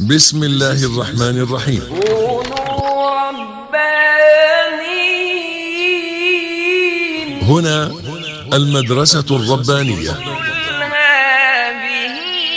بسم الله الرحمن الرحيم كونوا ربانيين هنا المدرسة الربانية قل هذه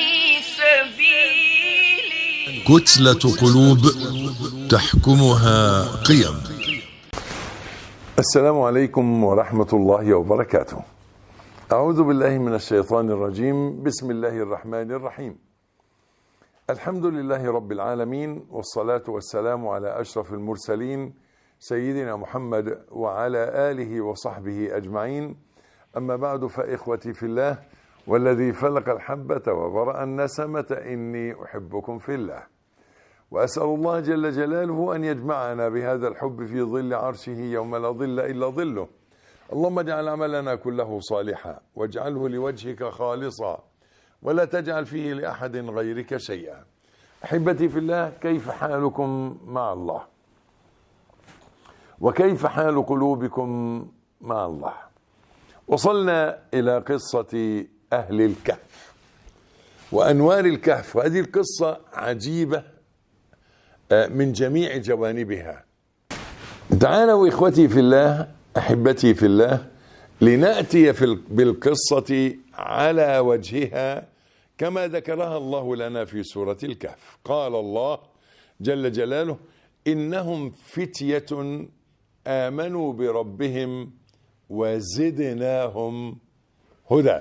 سبيلي كتلة قلوب تحكمها قيم السلام عليكم ورحمة الله وبركاته. أعوذ بالله من الشيطان الرجيم، بسم الله الرحمن الرحيم. الحمد لله رب العالمين والصلاة والسلام على أشرف المرسلين سيدنا محمد وعلى آله وصحبه أجمعين. أما بعد فإخوتي في الله والذي فلق الحبة وبرأ النسمة إني أحبكم في الله. وأسأل الله جل جلاله أن يجمعنا بهذا الحب في ظل عرشه يوم لا ظل إلا ظله اللهم اجعل عملنا كله صالحا واجعله لوجهك خالصا ولا تجعل فيه لأحد غيرك شيئا أحبتي في الله كيف حالكم مع الله وكيف حال قلوبكم مع الله وصلنا إلى قصة أهل الكهف وأنوار الكهف وهذه القصة عجيبة من جميع جوانبها تعالوا إخوتي في الله أحبتي في الله لنأتي في ال- بالقصة على وجهها كما ذكرها الله لنا في سورة الكهف قال الله جل جلاله إنهم فتية آمنوا بربهم وزدناهم هدى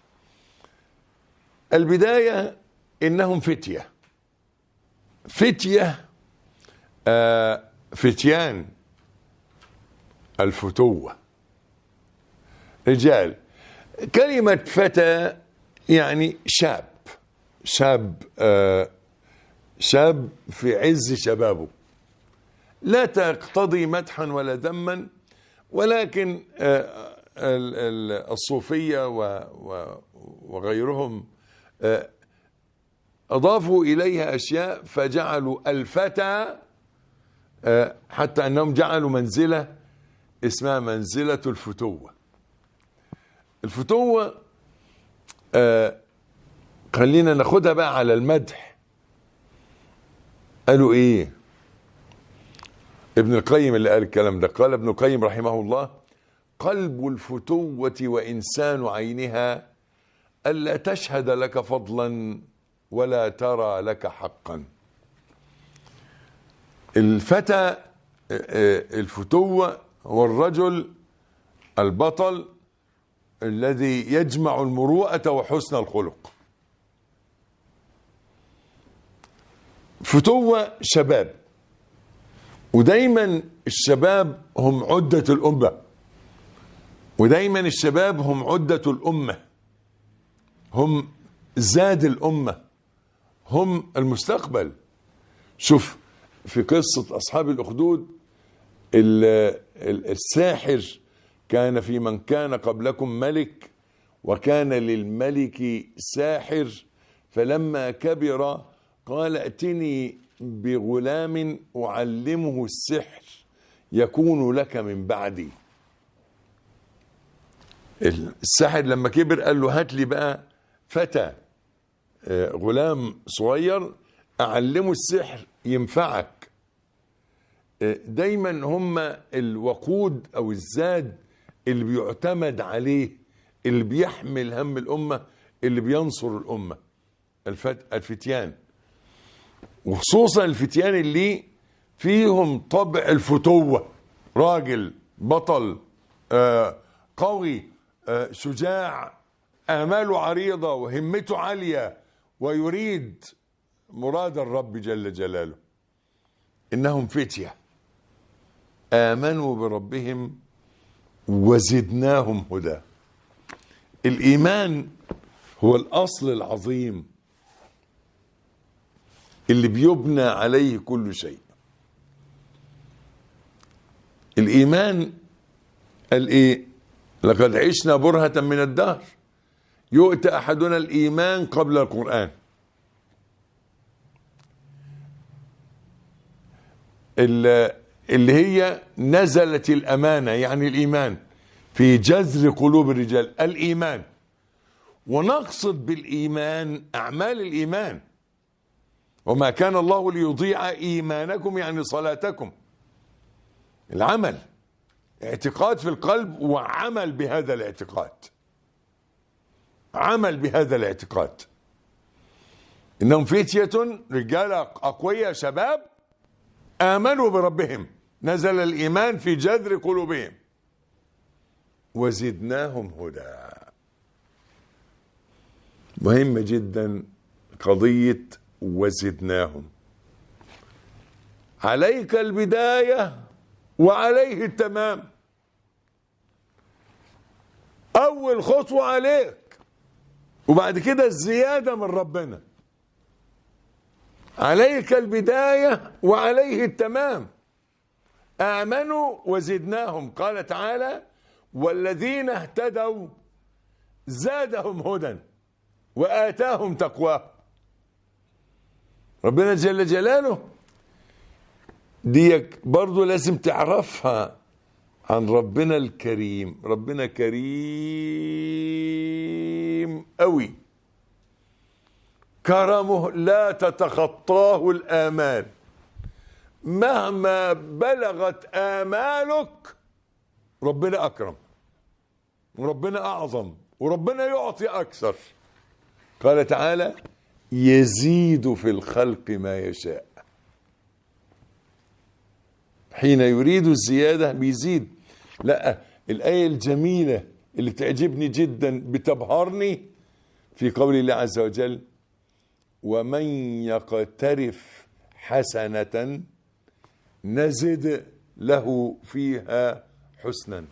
البداية إنهم فتية فتية آه، فتيان الفتوة رجال كلمة فتى يعني شاب شاب آه، شاب في عز شبابه لا تقتضي مدحا ولا ذما ولكن آه، ال- ال- الصوفية و- و- وغيرهم آه، أضافوا إليها أشياء فجعلوا الفتى آه، حتى أنهم جعلوا منزلة اسمها منزلة الفتوة الفتوة آه، خلينا ناخدها بقى على المدح قالوا إيه ابن القيم اللي قال الكلام ده قال ابن القيم رحمه الله قلب الفتوة وإنسان عينها ألا تشهد لك فضلا ولا ترى لك حقا الفتى آه، آه، الفتوة هو الرجل البطل الذي يجمع المروءة وحسن الخلق فتوة شباب ودايما الشباب هم عدة الأمة ودايما الشباب هم عدة الأمة هم زاد الأمة هم المستقبل شوف في قصة أصحاب الأخدود ال- ال- الساحر كان في من كان قبلكم ملك وكان للملك ساحر فلما كبر قال ائتني بغلام أعلمه السحر يكون لك من بعدي الساحر لما كبر قال له هات لي بقى فتى آه، غلام صغير أعلمه السحر ينفعك آه، دايما هم الوقود أو الزاد اللي بيعتمد عليه اللي بيحمل هم الأمة اللي بينصر الأمة الفت... الفتيان وخصوصا الفتيان اللي فيهم طبع الفتوة راجل بطل آه قوي آه شجاع آماله عريضة وهمته عالية ويريد مراد الرب جل جلاله إنهم فتية آمنوا بربهم وزدناهم هدى الإيمان هو الأصل العظيم اللي بيبنى عليه كل شيء الإيمان قال إيه لقد عشنا برهة من الدهر يؤتى أحدنا الإيمان قبل القرآن ال- اللي هي نزلت الأمانة يعني الإيمان في جذر قلوب الرجال الإيمان ونقصد بالإيمان أعمال الإيمان وما كان الله ليضيع ايمانكم يعني صلاتكم العمل اعتقاد في القلب وعمل بهذا الاعتقاد عمل بهذا الاعتقاد انهم فتية رجالة اقوياء شباب امنوا بربهم نزل الايمان في جذر قلوبهم وزدناهم هدى مهمة جدا قضية وزدناهم عليك البداية وعليه التمام أول خطوة عليك وبعد كده الزيادة من ربنا عليك البداية وعليه التمام آمنوا وزدناهم قال تعالى والذين اهتدوا زادهم هدى وآتاهم تقواه ربنا جل جلاله ديك برضو لازم تعرفها عن ربنا الكريم ربنا كريم قوي كرمه لا تتخطاه الآمال مهما بلغت آمالك ربنا أكرم وربنا أعظم وربنا يعطي أكثر قال تعالى يزيد في الخلق ما يشاء حين يريد الزيادة بيزيد لا الآية الجميلة اللي تعجبني جدا بتبهرني في قول الله عز وجل ومن يقترف حسنة نزد له فيها حسنا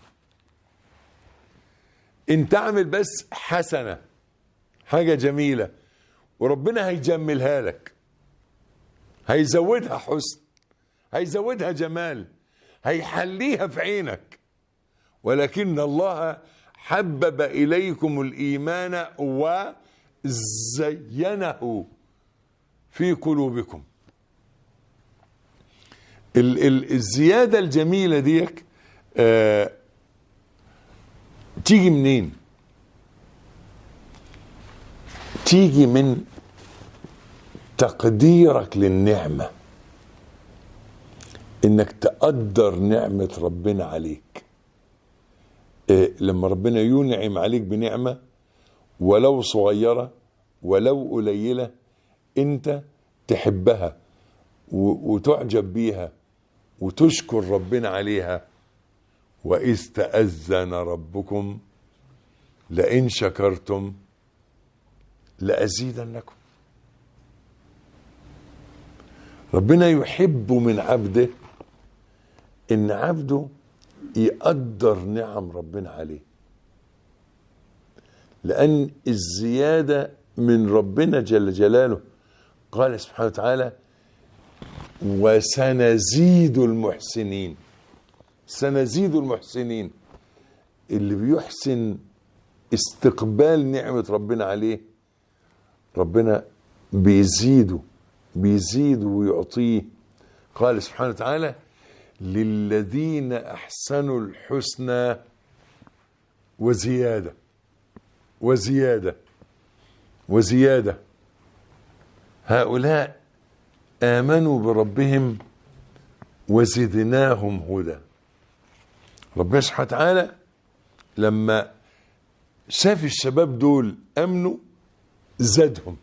ان تعمل بس حسنة حاجة جميلة وربنا هيجملها لك هيزودها حسن هيزودها جمال هيحليها في عينك ولكن الله حبب إليكم الإيمان وزينه في قلوبكم ال ال الزيادة الجميلة ديك آه تيجي منين تيجي من تقديرك للنعمة انك تقدر نعمة ربنا عليك إيه لما ربنا ينعم عليك بنعمة ولو صغيرة ولو قليلة انت تحبها و- وتعجب بيها وتشكر ربنا عليها وإذ تأذن ربكم لئن شكرتم لأزيدنكم ربنا يحب من عبده ان عبده يقدر نعم ربنا عليه لان الزياده من ربنا جل جلاله قال سبحانه وتعالى وسنزيد المحسنين سنزيد المحسنين اللي بيحسن استقبال نعمه ربنا عليه ربنا بيزيده بيزيد ويعطيه قال سبحانه وتعالى للذين احسنوا الحسنى وزياده وزياده وزياده هؤلاء امنوا بربهم وزدناهم هدى ربنا سبحانه وتعالى لما شاف الشباب دول امنوا زادهم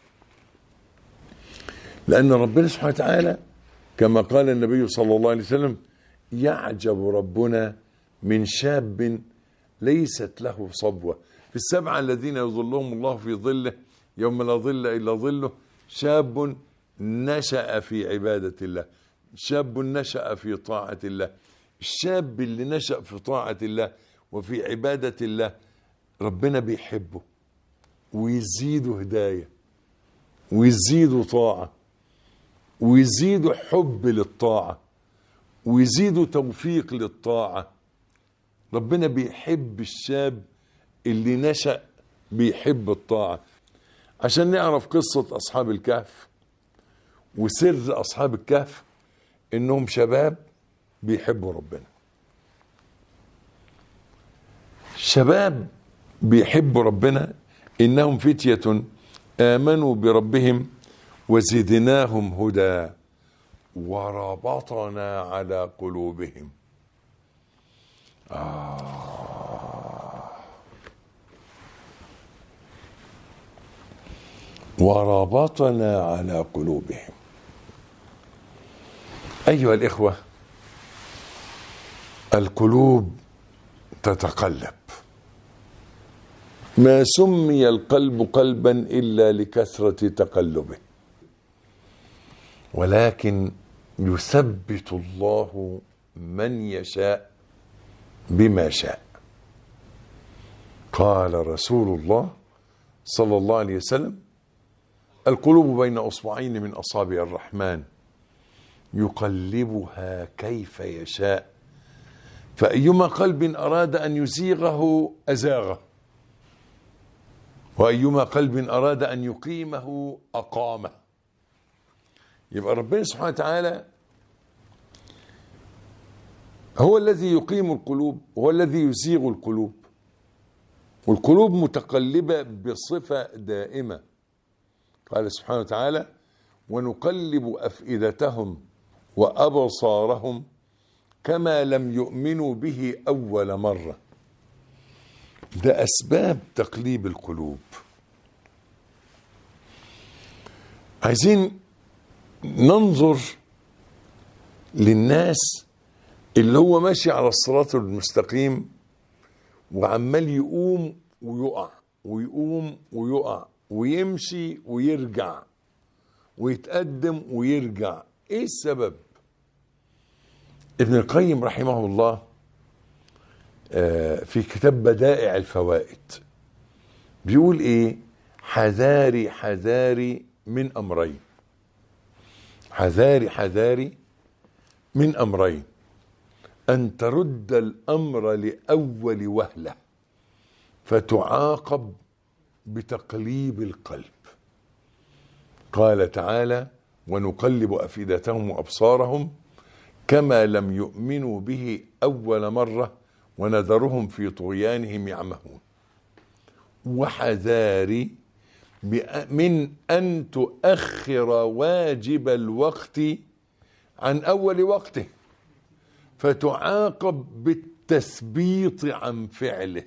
لأن ربنا سبحانه وتعالى كما قال النبي صلى الله عليه وسلم يعجب ربنا من شاب ليست له صبوة في السبعة الذين يظلهم الله في ظله يوم لا ظل إلا ظله شاب نشأ في عبادة الله شاب نشأ في طاعة الله الشاب اللي نشأ في طاعة الله وفي عبادة الله ربنا بيحبه ويزيده هداية ويزيده طاعة ويزيدوا حب للطاعة ويزيدوا توفيق للطاعة ربنا بيحب الشاب اللي نشأ بيحب الطاعة عشان نعرف قصة أصحاب الكهف وسر أصحاب الكهف إنهم شباب بيحبوا ربنا شباب بيحبوا ربنا إنهم فتية آمنوا بربهم وزدناهم هدى وربطنا على قلوبهم آه وربطنا على قلوبهم أيها الإخوة القلوب تتقلب ما سمي القلب قلبا إلا لكثرة تقلبه ولكن يثبت الله من يشاء بما شاء قال رسول الله صلى الله عليه وسلم القلوب بين اصبعين من اصابع الرحمن يقلبها كيف يشاء فايما قلب اراد ان يزيغه ازاغه وايما قلب اراد ان يقيمه اقامه يبقى ربنا سبحانه وتعالى هو الذي يقيم القلوب هو الذي يزيغ القلوب والقلوب متقلبة بصفة دائمة قال سبحانه وتعالى ونقلب أفئدتهم وأبصارهم كما لم يؤمنوا به أول مرة ده أسباب تقليب القلوب عايزين ننظر للناس اللي هو ماشي على الصراط المستقيم وعمال يقوم ويقع ويقوم ويقع ويمشي ويرجع ويتقدم ويرجع ايه السبب ابن القيم رحمه الله آه، في كتاب بدائع الفوائد بيقول ايه حذاري حذاري من امرين حذاري حذاري من امرين ان ترد الامر لاول وهله فتعاقب بتقليب القلب قال تعالى ونقلب افئدتهم وابصارهم كما لم يؤمنوا به اول مره ونذرهم في طغيانهم يعمهون وحذاري بأ- من ان تؤخر واجب الوقت عن اول وقته فتعاقب بالتثبيط عن فعله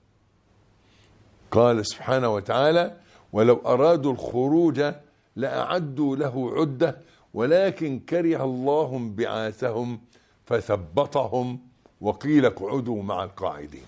قال سبحانه وتعالى ولو ارادوا الخروج لاعدوا له عده ولكن كره الله بعاثهم فثبطهم وقيل اقعدوا مع القاعدين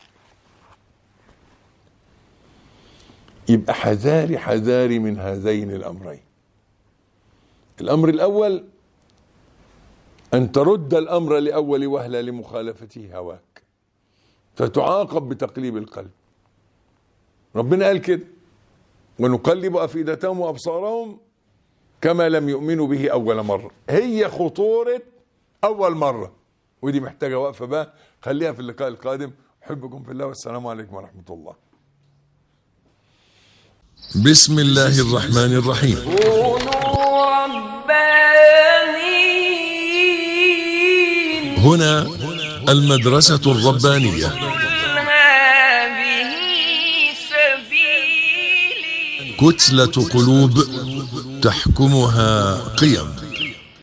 يبقى حذاري حذاري من هذين الامرين الامر الاول ان ترد الامر لاول وهله لمخالفته هواك فتعاقب بتقليب القلب ربنا قال كده ونقلب افئدتهم وابصارهم كما لم يؤمنوا به اول مره هي خطوره اول مره ودي محتاجه وقفه بقى خليها في اللقاء القادم احبكم في الله والسلام عليكم ورحمه الله بسم الله الرحمن الرحيم كونوا ربانيين هنا المدرسة الربانية قل هذه سبيلي كتلة قلوب تحكمها قيم